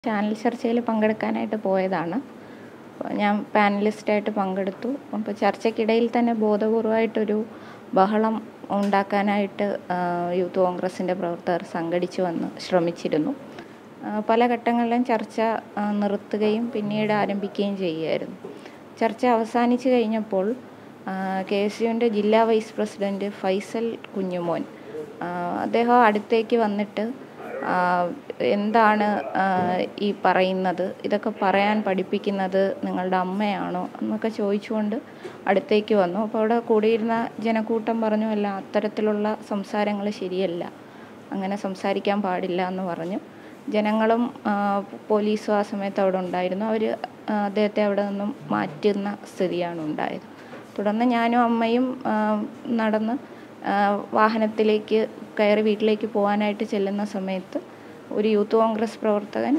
channel ചർച്ചയിൽ പങ്കെടുക്കാനായിട്ട് പോയതാണ് അപ്പോൾ ഞാൻ പാനലിസ്റ്റായിട്ട് പങ്കെടുത്തു അപ്പോൾ ചർച്ചയ്ക്കിടയിൽ തന്നെ ബോധപൂർവമായിട്ടൊരു ബഹളം ഉണ്ടാക്കാനായിട്ട് യൂത്ത് കോൺഗ്രസിൻ്റെ പ്രവർത്തകർ സംഘടിച്ചു വന്ന് ശ്രമിച്ചിരുന്നു പല ഘട്ടങ്ങളിലും ചർച്ച നിർത്തുകയും പിന്നീട് ആരംഭിക്കുകയും ചെയ്യുകയായിരുന്നു ചർച്ച അവസാനിച്ച് കഴിഞ്ഞപ്പോൾ കെ എസ് യുവിൻ്റെ ജില്ലാ വൈസ് പ്രസിഡൻറ്റ് ഫൈസൽ കുഞ്ഞുമോൻ അദ്ദേഹം അടുത്തേക്ക് വന്നിട്ട് എന്താണ് ഈ പറയുന്നത് ഇതൊക്കെ പറയാൻ പഠിപ്പിക്കുന്നത് നിങ്ങളുടെ അമ്മയാണോ എന്നൊക്കെ ചോദിച്ചുകൊണ്ട് അടുത്തേക്ക് വന്നു അപ്പോൾ അവിടെ കൂടിയിരുന്ന ജനക്കൂട്ടം പറഞ്ഞു അല്ല അത്തരത്തിലുള്ള സംസാരങ്ങൾ ശരിയല്ല അങ്ങനെ സംസാരിക്കാൻ പാടില്ല എന്ന് പറഞ്ഞു ജനങ്ങളും പോലീസും ആ സമയത്ത് അവിടെ ഉണ്ടായിരുന്നു അവർ അദ്ദേഹത്തെ അവിടെ നിന്നും മാറ്റുന്ന സ്ഥിതിയാണ് ഉണ്ടായത് തുടർന്ന് ഞാനും അമ്മയും നടന്ന് വാഹനത്തിലേക്ക് കയറി വീട്ടിലേക്ക് പോകാനായിട്ട് ചെല്ലുന്ന സമയത്ത് ഒരു യൂത്ത് കോൺഗ്രസ് പ്രവർത്തകൻ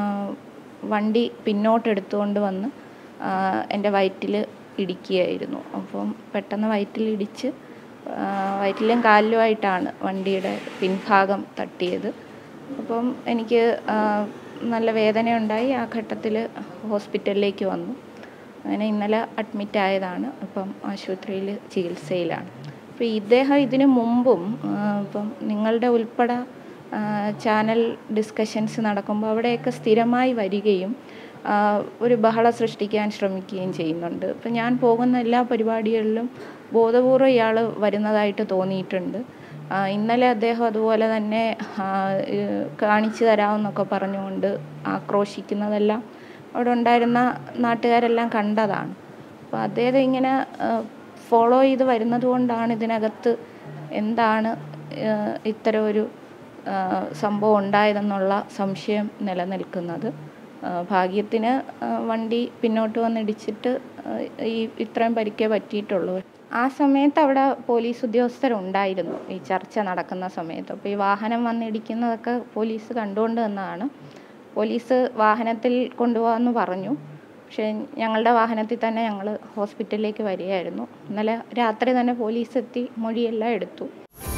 വണ്ടി പിന്നോട്ടെടുത്തുകൊണ്ട് വന്ന് എൻ്റെ വയറ്റിൽ ഇടിക്കുകയായിരുന്നു അപ്പം പെട്ടെന്ന് വയറ്റിൽ ഇടിച്ച് വയറ്റിലും കാലിലുമായിട്ടാണ് വണ്ടിയുടെ പിൻഭാഗം തട്ടിയത് അപ്പം എനിക്ക് നല്ല വേദനയുണ്ടായി ആ ഘട്ടത്തിൽ ഹോസ്പിറ്റലിലേക്ക് വന്നു അങ്ങനെ ഇന്നലെ അഡ്മിറ്റ് ആയതാണ് ഇപ്പം ആശുപത്രിയിൽ ചികിത്സയിലാണ് അപ്പോൾ ഇദ്ദേഹം ഇതിനു മുമ്പും ഇപ്പം നിങ്ങളുടെ ഉൾപ്പെടെ ചാനൽ ഡിസ്കഷൻസ് നടക്കുമ്പോൾ അവിടെയൊക്കെ സ്ഥിരമായി വരികയും ഒരു ബഹളം സൃഷ്ടിക്കാൻ ശ്രമിക്കുകയും ചെയ്യുന്നുണ്ട് ഇപ്പം ഞാൻ പോകുന്ന എല്ലാ പരിപാടികളിലും ബോധപൂർവ്വം ഇയാൾ വരുന്നതായിട്ട് തോന്നിയിട്ടുണ്ട് ഇന്നലെ അദ്ദേഹം അതുപോലെ തന്നെ കാണിച്ചു തരാമെന്നൊക്കെ പറഞ്ഞുകൊണ്ട് ആക്രോശിക്കുന്നതെല്ലാം അവിടെ ഉണ്ടായിരുന്ന നാട്ടുകാരെല്ലാം കണ്ടതാണ് അപ്പോൾ അദ്ദേഹം ഇങ്ങനെ ഫോളോ ചെയ്ത് വരുന്നത് കൊണ്ടാണ് ഇതിനകത്ത് എന്താണ് ഇത്തരം ഒരു സംഭവം ഉണ്ടായതെന്നുള്ള സംശയം നിലനിൽക്കുന്നത് ഭാഗ്യത്തിന് വണ്ടി പിന്നോട്ട് വന്നിടിച്ചിട്ട് ഈ ഇത്രയും പരിക്കേ പറ്റിയിട്ടുള്ളൂ ആ സമയത്ത് അവിടെ പോലീസ് ഉദ്യോഗസ്ഥരുണ്ടായിരുന്നു ഈ ചർച്ച നടക്കുന്ന സമയത്ത് അപ്പോൾ ഈ വാഹനം വന്നിടിക്കുന്നതൊക്കെ പോലീസ് കണ്ടുകൊണ്ട് നിന്നതാണ് പോലീസ് വാഹനത്തിൽ കൊണ്ടുപോകാമെന്ന് പറഞ്ഞു പക്ഷേ ഞങ്ങളുടെ വാഹനത്തിൽ തന്നെ ഞങ്ങൾ ഹോസ്പിറ്റലിലേക്ക് വരികയായിരുന്നു ഇന്നലെ രാത്രി തന്നെ പോലീസ് എത്തി മൊഴിയെല്ലാം എടുത്തു